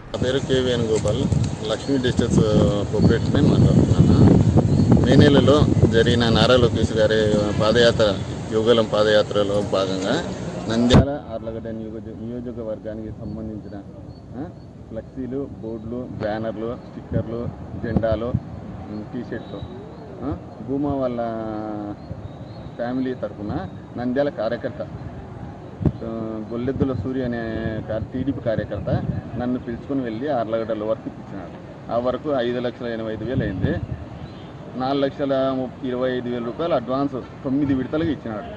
నా పేరు కే వేణుగోపాల్ లక్ష్మీ డిస్టర్స్ కోఆపరేటివ్ని మాట్లాడుతున్నాను మే నెలలో జరిగిన నారా లోకేష్ గారి పాదయాత్ర యుగలం పాదయాత్రలో భాగంగా నంద్యాల ఆర్లగడ్డ నియోజక నియోజకవర్గానికి సంబంధించిన ఆ, ఫ్లెక్సీలు బోర్డులు బ్యానర్లు స్టిక్కర్లు జెండాలు ఉమ్, టీషర్ట్లు ఆ, భూమా వాళ్ళ ఫ్యామిలీ తరఫున నంద్యాల కార్యకర్త ఆ, గొల్లెద్దుల సూర్య అనే కా- టీడీపీ కార్యకర్త నన్ను పిలుచుకొని వెళ్ళి ఆర్లగడ్డల వరకు ఇచ్చినాడు ఆ వరకు ఐదు లక్షల ఎనభై ఐదు వేలు అయింది నాలుగు లక్షల ముప్- ఇరవై ఐదు వేల రూపాయలు అడ్వాన్స్ తొమ్మిది విడతలుగా ఇచ్చినాడు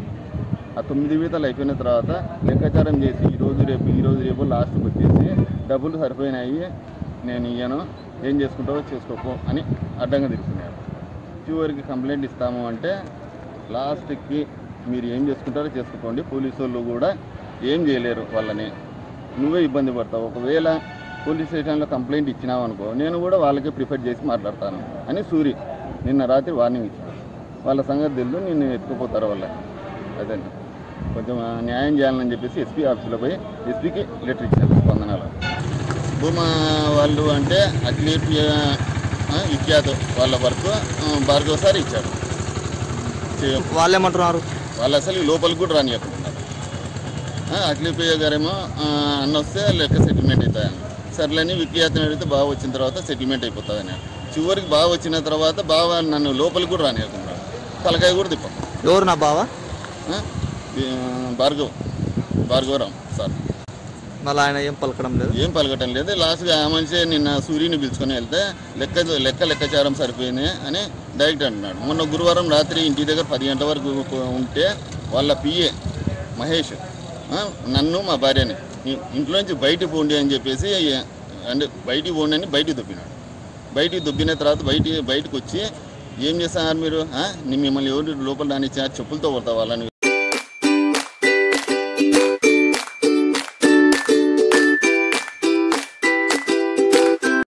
ఆ తొమ్మిది విడతలు అయిపోయిన తర్వాత లెక్కాచారం చేసి ఈ రోజు రేపు ఈ రోజు రేపు లాస్ట్కి వచ్చేసి డబ్బులు సరిపోయినాయి నేను ఇయ్యను ఏం చేసుకుంటావో చేసుకోపో అని అడ్డంగా తీసుకున్నాడు చివరికి కంప్లైంట్ ఇస్తాము అంటే లాస్ట్కి మీరు ఏం చేసుకుంటారో చేసుకోండి పోలీసు వాళ్ళు కూడా ఏం చేయలేరు వాళ్ళని నువ్వే ఇబ్బంది పడతావు ఒకవేళ పోలీస్ స్టేషన్లో కంప్లైంట్ ఇచ్చినావు అనుకో నేను కూడా వాళ్ళకే ప్రిఫర్ చేసి మాట్లాడతాను అని సూరి నిన్న రాత్రి వార్నింగ్ ఇచ్చాడు వాళ్ళ సంగతి తెలుసు నిన్ను ఎత్తుకుపోతారు వాళ్ళ అదే కొంచెం ఆ, న్యాయం చేయాలని చెప్పేసి ఎస్పీ ఆఫీసులో పోయి ఎస్పీకి లెటర్ ఇచ్చాను స్పందనలో భూమా వాళ్ళు అంటే అఖిలేట్ ఇఖ్యాత్ వాళ్ళ వరకు ఆ, భార్గవ్ సార్ ఇచ్చాడు చే- వాళ్ళు ఏమంటున్నారు వాళ్ళు అసలు లోపలికి కూడా రానియకుండా అఖిలేపయ్య గారేమో ఆ, అన్న వస్తే లెక్క సెటిల్మెంట్ అవుతాయని సర్లేని విఖ్యాతని అడిగితే బాగా వచ్చిన తర్వాత సెటిల్మెంట్ అయిపోతుందని చివరికి బాగా వచ్చిన తర్వాత బాగా నన్ను లోపలికి కూడా రానియకుండా తలకాయ కూడా తిప్పం ఎవరు నా బావ ఆ? ఈ, భార్గవ్ భార్గవరావు సార్ మళ్ళీ ఆయన ఏం పలకడం లేదు ఏం పలకటం లేదు లాస్ట్గా ఆ మనిషి నిన్న సూర్యుని పిలుచుకొని వెళ్తే లెక్క లెక్క లెక్కచారం సరిపోయింది అని డైరెక్ట్ అంటున్నాడు మొన్న గురువారం రాత్రి ఇంటి దగ్గర పది గంటల వరకు ఉంటే వాళ్ళ పిఏ మహేష్ ఆ, నన్ను మా భార్యని ఇ- ఇంట్లో నుంచి బయటికి పోండి అని చెప్పేసి అంటే బయటికి పోండి అని బయటికి దొబ్బినాడు బయటికి దొబ్బిన తర్వాత బయటికి బయటకు వచ్చి ఏం చేస్తున్నారు మీరు ఆ? ని- మిమ్మల్ని ఎవరు లోపల రానిచ్చారు చెప్పులతో కొడతా వాళ్ళని